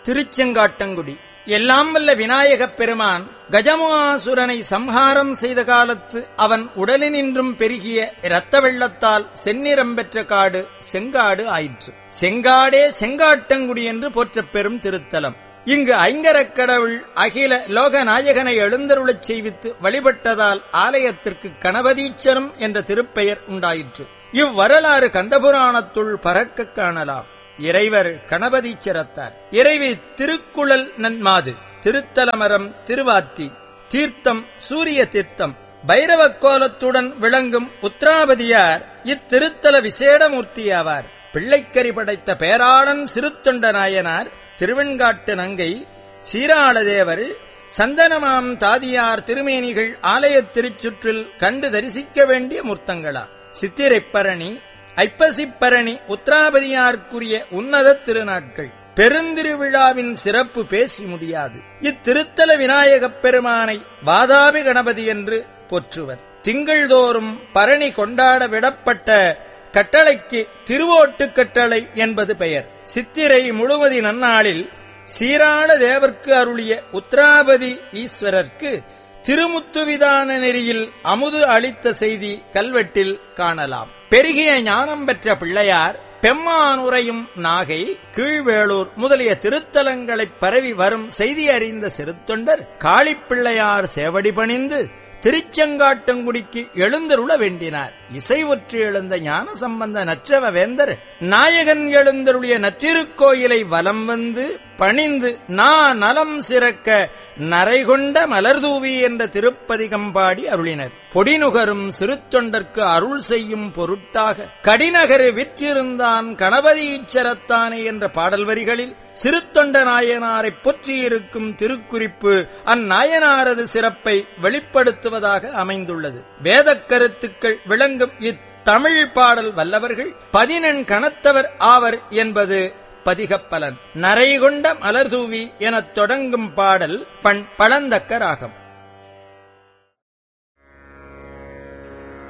திருச்செங்காட்டங்குடி எல்லாம் வல்ல விநாயகப் பெருமான் கஜமுகாசுரனை சம்ஹாரம் செய்த காலத்து அவன் உடலினின்றும் பெருகிய இரத்த வெள்ளத்தால் செந்நிறம் பெற்ற காடு செங்காடு ஆயிற்று செங்காடே செங்காட்டங்குடி என்று போற்றப் பெறும் திருத்தலம் இங்கு ஐங்கரக் கடவுள் அகில லோகநாயகனை எழுந்தருளச் செய்வித்து வழிபட்டதால் ஆலயத்திற்கு கணபதீச்சரம் என்ற திருப்பெயர் உண்டாயிற்று இவ்வரலாறு கந்தபுராணத்துள் பறக்கக் காணலாம் இறைவர் கணபதீச்சரத்தார் இறைவி திருக்குழல் நன்மாது திருத்தலமரம் திருவாத்தி தீர்த்தம் சூரிய தீர்த்தம் பைரவ கோலத்துடன் விளங்கும் உத்ராபதியார் இத்திருத்தல விசேடமூர்த்தியாவார் பிள்ளைக்கறி படைத்த பேராளன் சிறுத்தொண்ட நாயனார் திருவெண்காட்டு நங்கை சீராளதேவர் சந்தனமாம் தாதியார் திருமேனிகள் ஆலயத் திருச்சுற்றில் கண்டு தரிசிக்க வேண்டிய மூர்த்தங்களா சித்திரைப்பரணி ஐப்பசிப்பரணி உத்ராபதியார்க்குரிய உன்னத திருநாட்கள் பெருந்திருவிழாவின் சிறப்பு பேசி முடியாது இத்திருத்தல விநாயகப் பெருமானை வாதாபி கணபதி என்று போற்றுவர் திங்கள்தோறும் பரணி கொண்டாட விடப்பட்ட கட்டளைக்கு திருவோட்டு கட்டளை என்பது பெயர் சித்திரை முழுவதி நன்னாளில் சீராள தேவர்க்கு அருளிய உத்ராபதி ஈஸ்வரர்க்கு திருமுத்துவிதான நெறியில் அமுது அளித்த செய்தி கல்வெட்டில் காணலாம் பெருகிய ஞானம் பெற்ற பிள்ளையார் பெம்மானுரையும் நாகை கீழ்வேளூர் முதலிய திருத்தலங்களைப் பரவி வரும் செய்தி அறிந்த சிறுத்தொண்டர் காளிப்பிள்ளையார் சேவடி பணிந்து திருச்செங்காட்டங்குடிக்கு எழுந்தருள வேண்டினார் இசை ஒற்றி எழுந்த ஞான சம்பந்த நற்றவ வேந்தர் நாயகன் எழுந்தருளிய நற்றிருக்கோயிலை வலம் வந்து பணிந்து நா நலம் சிறக்க நரைகொண்ட மலர்தூவி என்ற திருப்பதிகம் பாடி அருளினர் பொடிநுகரும் சிறுத்தொண்டர்க்கு அருள் செய்யும் பொருட்டாக கடிநகரு விற்றிருந்தான் கணபதீச்சரத்தானே என்ற பாடல் வரிகளில் சிறுத்தொண்ட நாயனாரைப் பொற்றியிருக்கும் திருக்குறிப்பு அந்நாயனாரது சிறப்பை வெளிப்படுத்துவதாக அமைந்துள்ளது வேதக் கருத்துக்கள் விளங்கும் இத்தமிழ் பாடல் வல்லவர்கள் பதினெண் கணத்தவர் ஆவர் என்பது பதிகப்பலன் நரைகொண்ட மலர்தூவி எனத் தொடங்கும் பாடல் பண் பழந்தக்க ராகம்